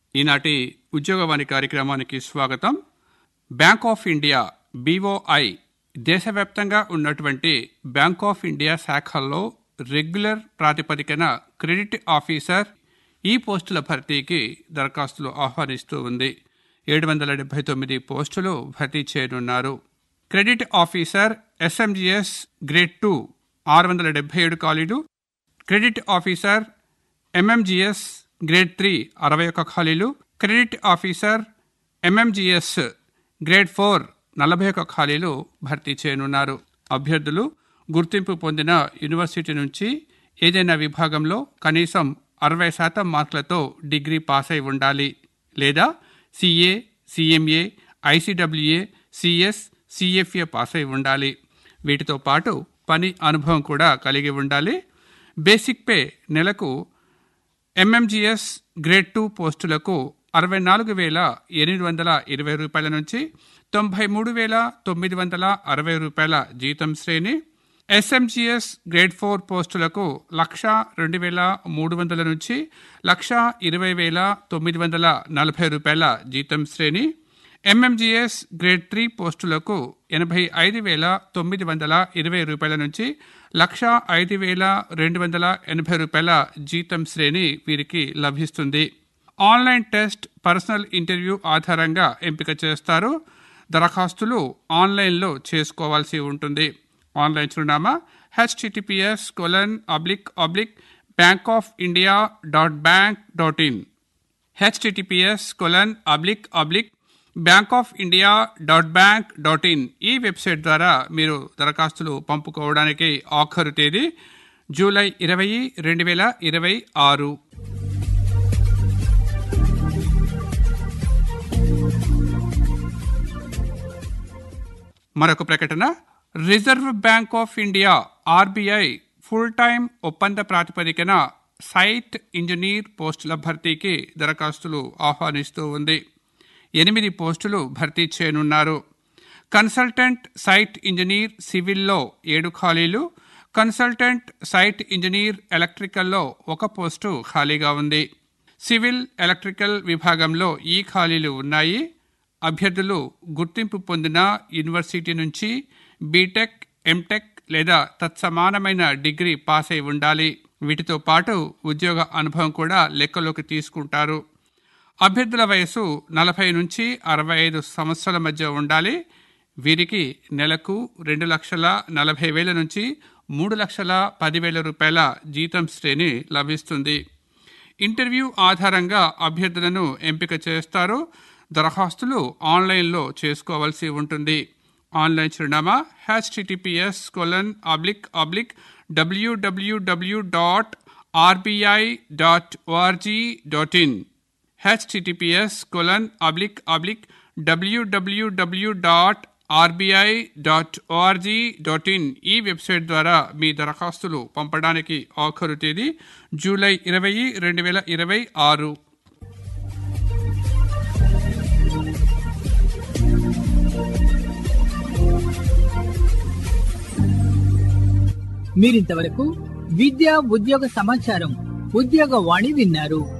ఈనాటి ఉద్యోగవాణి కార్యక్రమానికి స్వాగతం బ్యాంక్ ఆఫ్ ఇండియా బీఓఐ దేశవ్యాప్తంగా ఉన్నటువంటి బ్యాంక్ ఆఫ్ ఇండియా శాఖల్లో రెగ్యులర్ ప్రాతిపదికన క్రెడిట్ ఆఫీసర్ ఈ పోస్టుల భర్తీకి దరఖాస్తులు ఆహ్వానిస్తూ ఉంది ఏడు వందల డెబ్బై తొమ్మిది పోస్టులు భర్తీ చేయనున్నారు credit officer SMGS grade two ఆరు వందల డెబ్బై ఏడు ఖాళీలు credit officer MMGS grade three అరవై ఒక్క ఖాళీలు credit officer MMGS grade four నలభై ఒక్క ఖాళీలు భర్తీ చేయనున్నారు అభ్యర్థులు గుర్తింపు పొందిన యూనివర్సిటీ నుంచి ఏదైనా విభాగంలో కనీసం అరవై శాతం మార్కులతో డిగ్రీ పాస్ అయి ఉండాలి లేదా CA CMA ICWA CS CFA pass అయి ఉండాలి వీటితో పాటు పని అనుభవం కూడా కలిగి ఉండాలి బేసిక్ పే నెలకు ఎంఎంజిఎస్ గ్రేడ్ టూ పోస్టులకు అరవై నాలుగు వేల ఎనిమిది వందల ఇరవై రూపాయల నుంచి తొంభై మూడు వేల తొమ్మిది వందల అరవై రూపాయల జీతం శ్రేణి ఎస్ఎంజిఎస్ గ్రేడ్ ఫోర్ పోస్టులకు లక్ష రెండు వేల మూడు వందల నుంచి లక్ష ఇరవై వేల తొమ్మిది వందల నలభై రూపాయల జీతం శ్రేణి ఎంఎంజిఎస్ గ్రేడ్ త్రీ పోస్టులకు ఎనభై ఐదు వేల తొమ్మిది వందల ఇరవై రూపాయల నుంచి లక్ష ఐదు వేల రెండు వందల ఎనభై రూపాయల జీతం శ్రేణి వీరికి లభిస్తుంది ఆన్లైన్ టెస్ట్ పర్సనల్ ఇంటర్వ్యూ ఆధారంగా ఎంపిక చేస్తారు దరఖాస్తులు ఆన్లైన్లో చేసుకోవాల్సి ఉంటుంది ఆన్లైన్ చిరునామా HTTPS colon oblique oblique bank of India dot bank dot in HTTPS colon oblique oblique bank of India dot bank dot in ఈ వెబ్సైట్ ద్వారా మీరు దరఖాస్తులు పంపుకోవడానికి ఆఖరు తేదీ జూలై ఇరవై రెండు వేల ఇరవై ఆరు మరొక ప్రకటన Reserve Bank of India RBI full time ఒప్పంద ప్రాతిపదికన సైట్ ఇంజనీర్ పోస్టుల భర్తీకి దరఖాస్తులు ఆహ్వానిస్తూ ఉంది ఎనిమిది పోస్టులు భర్తీ చేయనున్నారు కన్సల్టెంట్ సైట్ ఇంజనీర్ సివిల్లో ఏడు ఖాళీలు కన్సల్టెంట్ సైట్ ఇంజనీర్ ఎలక్ట్రికల్లో ఒక పోస్టు ఖాళీగా ఉంది సివిల్ ఎలక్ట్రికల్ విభాగంలో ఈ ఖాళీలు ఉన్నాయి అభ్యర్థులు గుర్తింపు పొందిన యూనివర్సిటీ నుంచి బీటెక్ ఎంటెక్ లేదా తత్సమానమైన డిగ్రీ పాస్ అయి ఉండాలి వీటితో పాటు ఉద్యోగ అనుభవం కూడా లెక్కలోకి తీసుకుంటారు అభ్యర్థుల వయసు నలభై నుంచి అరవై ఐదు సంవత్సరాల మధ్య ఉండాలి వీరికి నెలకు రెండు లక్షల నలభై వేల నుంచి మూడు లక్షల పదివేల రూపాయల జీతం శ్రేణి లభిస్తుంది ఇంటర్వ్యూ ఆధారంగా అభ్యర్థులను ఎంపిక చేస్తారు దరఖాస్తులు ఆన్లైన్లో చేసుకోవాల్సి ఉంటుంది ఆన్లైన్ చిరునామా HTTPS colon oblique oblique WWW dot RBI dot ORG dot in HTTPS colon oblique oblique WWW dot RBI dot ORG dot in ఈ వెబ్సైట్ ద్వారా మీ దరఖాస్తులు పంపడానికి ఆఖరు తేదీ జూలై ఇరవై రెండు వేల ఇరవై ఆరు మీరింతవరకు విద్యా ఉద్యోగ సమాచారం ఉద్యోగ వాణి విన్నారు